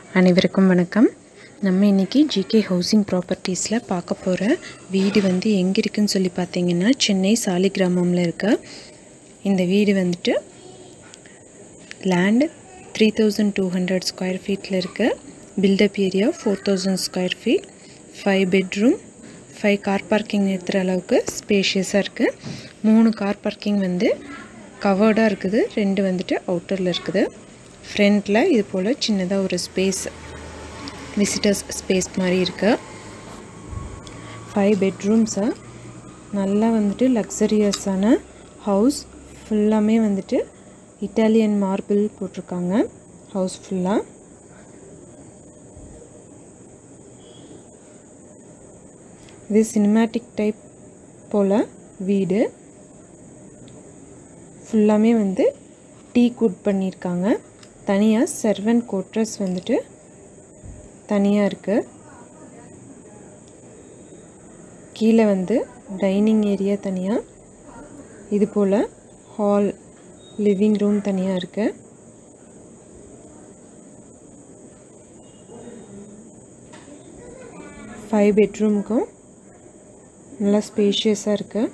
அனைவருக்கும் வணக்கம் நம்ம இன்றைக்கி ஜிகே ஹவுசிங் ப்ராப்பர்ட்டிஸில் பார்க்க போகிற வீடு வந்து எங்கே இருக்குன்னு சொல்லி பார்த்தீங்கன்னா சென்னை சாலிகிராமமில் இருக்க இந்த வீடு வந்துட்டு land three thousand two hundred square ஃபீட்டில் இருக்க built up area four thousand square feet five bedroom five car parking நிறுத்துகிற அளவுக்கு ஸ்பேஷியஸாக இருக்குது மூணு கார் பார்க்கிங் வந்து கவர்டாக இருக்குது ரெண்டு வந்துட்டு அவுட்டரில் இருக்குது ஃப்ரண்ட்டில் இது போல் சின்னதாக ஒரு ஸ்பேஸ் விசிட்டர்ஸ் ஸ்பேஸ் மாதிரி இருக்குது ஃபைவ் பெட்ரூம்ஸை நல்லா வந்துட்டு லக்ஸரியஸான ஹவுஸ் ஃபுல்லாமே வந்துட்டு இட்டாலியன் மார்பிள் போட்டிருக்காங்க ஹவுஸ் ஃபுல்லாக இது சினிமேட்டிக் டைப் போல் வீடு ஃபுல்லாமே வந்து டீ குட் பண்ணியிருக்காங்க தனியாக சர்வன் கோட்ரஸ் வந்துட்டு தனியாக இருக்குது கீழே வந்து டைனிங் ஏரியா தனியாக இது போல் ஹால் லிவிங் ரூம் தனியாக இருக்குது ஃபைவ் பெட்ரூமுக்கும் நல்லா ஸ்பேஷியஸாக இருக்குது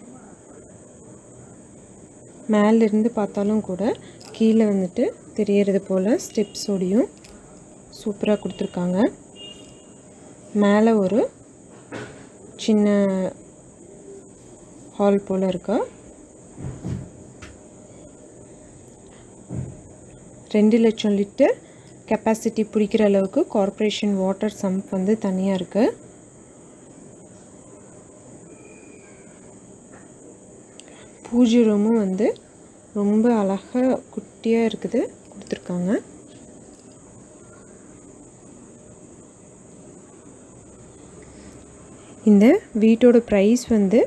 மேலிருந்து பார்த்தாலும் கூட கீழே வந்துட்டு தெரியறது போல் ஸ்டெப்ஸோடையும் சூப்பராக கொடுத்துருக்காங்க மேலே ஒரு சின்ன ஹால் போல் இருக்கா ரெண்டு லட்சம் லிட்டர் கெப்பாசிட்டி பிடிக்கிற அளவுக்கு கார்ப்பரேஷன் வாட்டர் சம்ப் வந்து தனியாக இருக்குது பூஜை ரூமும் வந்து ரொம்ப அழகாக குட்டியாக இருக்குது கொடுத்துருக்காங்க இந்த வீட்டோட ப்ரைஸ் வந்து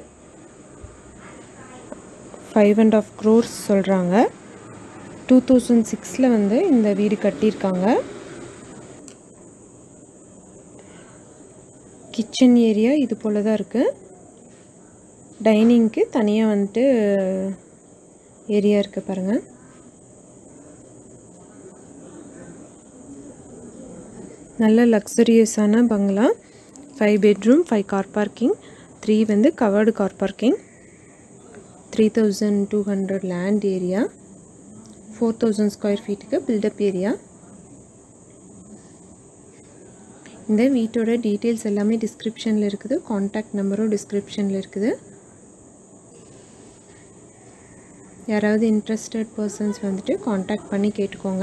ஃபைவ் அண்ட் ஆஃப் க்ரோர்ஸ் சொல்கிறாங்க டூ தௌசண்ட் சிக்ஸில் வந்து இந்த வீடு கட்டியிருக்காங்க கிச்சன் ஏரியா இது போல் தான் இருக்குது டைனிங்க்கு தனியாக வந்துட்டு ஏரியா இருக்குது பாருங்கள் நல்ல லக்ஸரியஸான பங்களா five bedroom five car parking three வந்து covered car parking three thousand two hundred land area four thousand square ஃபீட்டுக்கு பில்டப் ஏரியா இந்த வீட்டோட டீட்டெயில்ஸ் எல்லாமே டிஸ்கிரிப்ஷனில் இருக்குது காண்டாக்ட் நம்பரும் டிஸ்கிரிப்ஷனில் இருக்குது யாராவது இன்ட்ரெஸ்டட் பர்சன்ஸ் வந்துட்டு காண்டாக்ட் பண்ணி கேட்டுக்கோங்க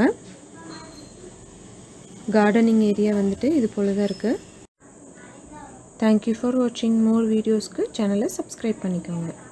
கார்டனிங் ஏரியா வந்துட்டு இது போல தான் இருக்குது தேங்க்யூ ஃபார் வாட்சிங் மோர் வீடியோஸ்க்கு சேனலை சப்ஸ்கிரைப் பண்ணிக்கோங்க